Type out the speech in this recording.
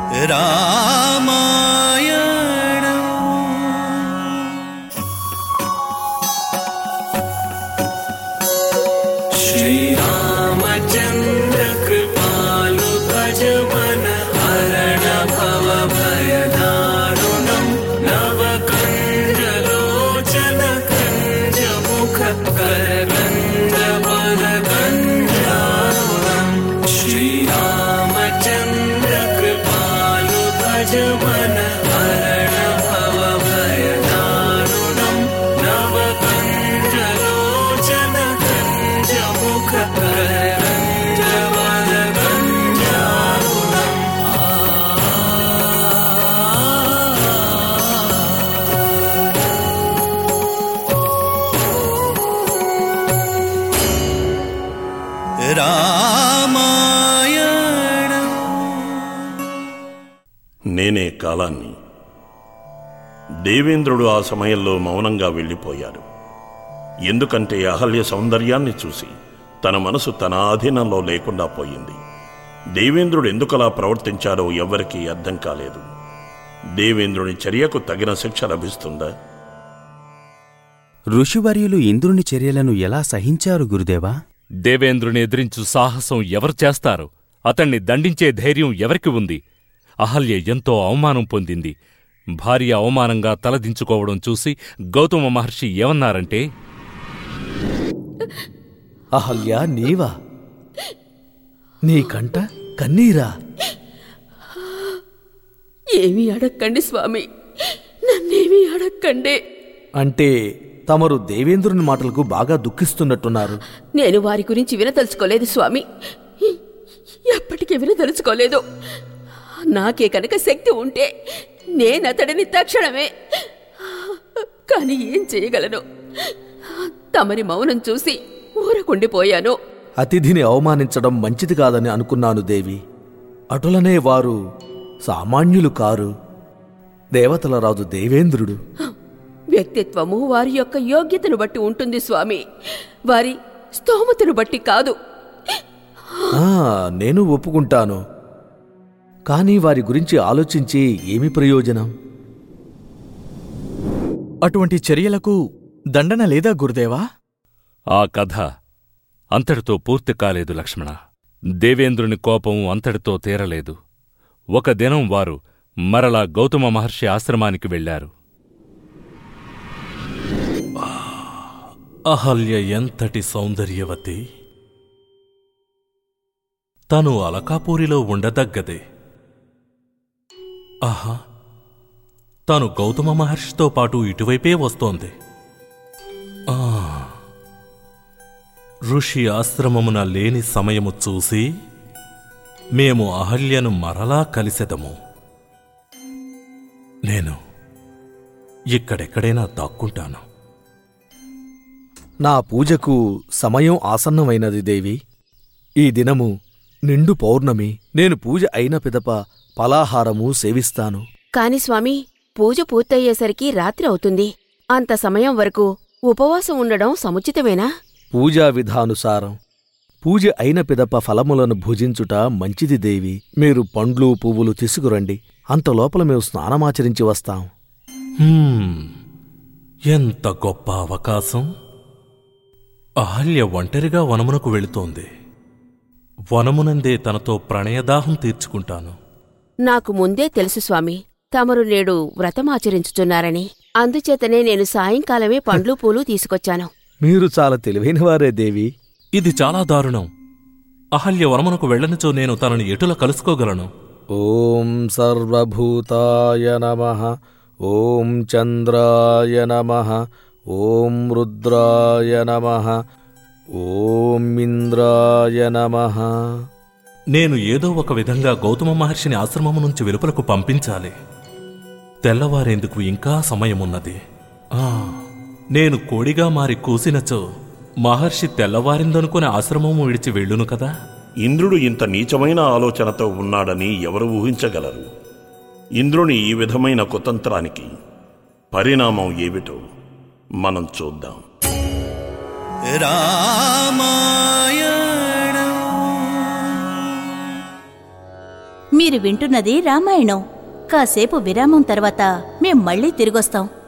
రామాయణం श्रीरामचन्द्र कृपालु भज मन हरण भव भयदारुणम् नवकण्डलोचन कञ्ज मुख करकण्ड वरकण्डारुणम् श्रीरामचन्द्र कृपालु भज मन हरण भव भयदारुणम् नवकण्डलोचन कञ्ज मुख करकण्ड वरकण्डारुणम् రామాయణం నేనే కాలాన్ని దేవేంద్రుడు ఆ సమయంలో మౌనంగా వెళ్ళిపోయాడు ఎందుకంటే అహల్య సౌందర్యాన్ని చూసి తన మనసు తన ఆధీనంలో లేకుండా పోయింది దేవేంద్రుడు ఎందుకలా ప్రవర్తించాడో ఎవ్వరికీ అర్థం కాలేదు దేవేంద్రుని చర్యకు తగిన శిక్ష లభిస్తుందా ఋషివర్యులు ఇంద్రుని చర్యలను ఎలా సహించారు గురుదేవా దేవేంద్రుని ఎదిరించు సాహసం ఎవరు చేస్తారు అతణ్ణి దండించే ధైర్యం ఎవరికి ఉంది అహల్య ఎంతో అవమానం పొందింది భార్య అవమానంగా తలదించుకోవడం చూసి గౌతమ మహర్షి ఏమన్నారంటే అహల్య నీవా నీ కంట కన్నీరా ఏమీ అడక్కండి స్వామి నన్నేమీ అడక్కండి అంటే తమరు దేవేంద్రుని మాటలకు బాగా దుఃఖిస్తున్నట్టున్నారు నేను వారి గురించి వినదలుచుకోలేదు స్వామి ఎప్పటికీ వినదలుచుకోలేదు నాకే కనుక శక్తి ఉంటే నేనతడిని తక్షణమే కానీ ఏం చేయగలను తమరి మౌనం చూసి ఊరకుండిపోయాను అతిథిని అవమానించడం మంచిది కాదని అనుకున్నాను దేవి అటులనే వారు సామాన్యులు కారు దేవతల రాజు దేవేంద్రుడు వ్యక్తిత్వము వారి యొక్క యోగ్యతను బట్టి ఉంటుంది స్వామి వారి స్తోమతను బట్టి కాదు ఆ, నేను ఒప్పుకుంటాను కానీ వారి గురించి ఆలోచించి ఏమి ప్రయోజనం అటువంటి చర్యలకు దండన లేదా గురుదేవా ఆ కథ అంతటితో పూర్తి కాలేదు లక్ష్మణ దేవేంద్రుని కోపం అంతటితో తీరలేదు ఒక దినం వారు మరలా గౌతమ మహర్షి ఆశ్రమానికి వెళ్లారు అహల్య ఎంతటి సౌందర్యవతి తను అలకాపూరిలో ఉండదగ్గదే ఆహా తను గౌతమ మహర్షితో పాటు ఇటువైపే వస్తోంది ఆ, ఋషి ఆశ్రమమున లేని సమయము చూసి మేము అహల్యను మరలా కలిసెదము నేను ఇక్కడెక్కడైనా దాక్కుంటాను నా పూజకు సమయం ఆసన్నమైనది దేవి ఈ దినము నిండు పౌర్ణమి నేను పూజ అయిన పిదప పలాహారము సేవిస్తాను కాని స్వామి పూజ పూర్తయ్యేసరికి రాత్రి అవుతుంది అంత సమయం వరకు ఉపవాసం ఉండడం సముచితమేనా పూజా విధానుసారం పూజ అయిన పిదప ఫలములను భుజించుట మంచిది దేవి మీరు పండ్లు పువ్వులు తీసుకురండి అంత లోపల మేము స్నానమాచరించి వస్తాం హ్మ్, ఎంత గొప్ప అవకాశం అహల్య ఒంటరిగా వనమునకు వెళుతోంది వనమునందే తనతో ప్రణయదాహం తీర్చుకుంటాను నాకు ముందే తెలుసు స్వామి తమరు నేడు వ్రతమాచరించుచున్నారని అందుచేతనే నేను సాయంకాలమే పండ్లు పూలు తీసుకొచ్చాను మీరు చాలా తెలివైనవారే దేవి ఇది చాలా దారుణం అహల్య వనమునకు వెళ్ళనిచో నేను తనని ఎటుల కలుసుకోగలను ఓం సర్వభూతాయ నమ ఓం చంద్రాయ నమ ఓం రుద్రాయ నమ ఓం ఇంద్రాయ నమ నేను ఏదో ఒక విధంగా గౌతమ మహర్షిని ఆశ్రమము నుంచి వెలుపలకు పంపించాలి తెల్లవారేందుకు ఇంకా సమయమున్నది ఆ, నేను కోడిగా మారి కూసినచో మహర్షి తెల్లవారిందనుకుని ఆశ్రమము విడిచి వెళ్ళును కదా ఇంద్రుడు ఇంత నీచమైన ఆలోచనతో ఉన్నాడని ఎవరు ఊహించగలరు ఇంద్రుని ఈ విధమైన కుతంత్రానికి పరిణామం ఏమిటో మనం చూద్దాం రామాయణం మీరు వింటున్నది రామాయణం కాసేపు విరామం తర్వాత మేం మళ్ళీ తిరిగొస్తాం